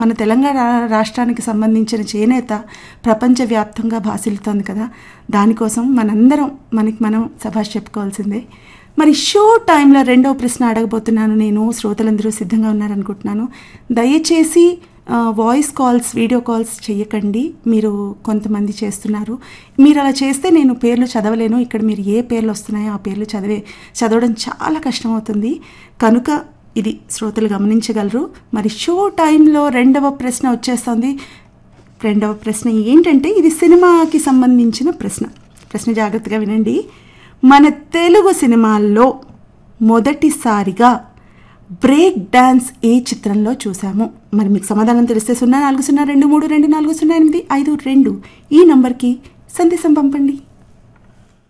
మన తెలంగాణ రాష్ట్రానికి సంబంధించిన చేనేత ప్రపంచవ్యాప్తంగా భాసిల్లుతోంది కదా దానికోసం మనందరం మనకి మనం సభాష్ చెప్పుకోవాల్సిందే మరి షో టైంలో రెండవ ప్రశ్న అడగబోతున్నాను నేను శ్రోతలందరూ సిద్ధంగా ఉన్నారనుకుంటున్నాను దయచేసి ఆ, వాయిస్ కాల్స్ వీడియో కాల్స్ చేయకండి మీరు కొంతమంది చేస్తున్నారు మీరు అలా చేస్తే నేను పేర్లు చదవలేను ఇక్కడ మీరు ఏ పేర్లు వస్తున్నాయో ఆ పేర్లు చదివే చదవడం చాలా కష్టమవుతుంది కనుక ఇది శ్రోతలు గమనించగలరు మరి షో టైంలో రెండవ ప్రశ్న వచ్చేస్తుంది రెండవ ప్రశ్న ఏంటంటే ఇది సినిమాకి సంబంధించిన ప్రశ్న ప్రశ్న జాగ్రత్తగా వినండి మన తెలుగు సినిమాల్లో మొదటిసారిగా బ్రేక్ డాన్స్ ఏ చిత్రంలో చూసాము మరి మీకు సమాధానం తెలిస్తే సున్నా నాలుగు సున్నా రెండు మూడు రెండు నాలుగు సున్నా ఎనిమిది ఐదు రెండు ఈ నంబర్కి సందేశం పంపండి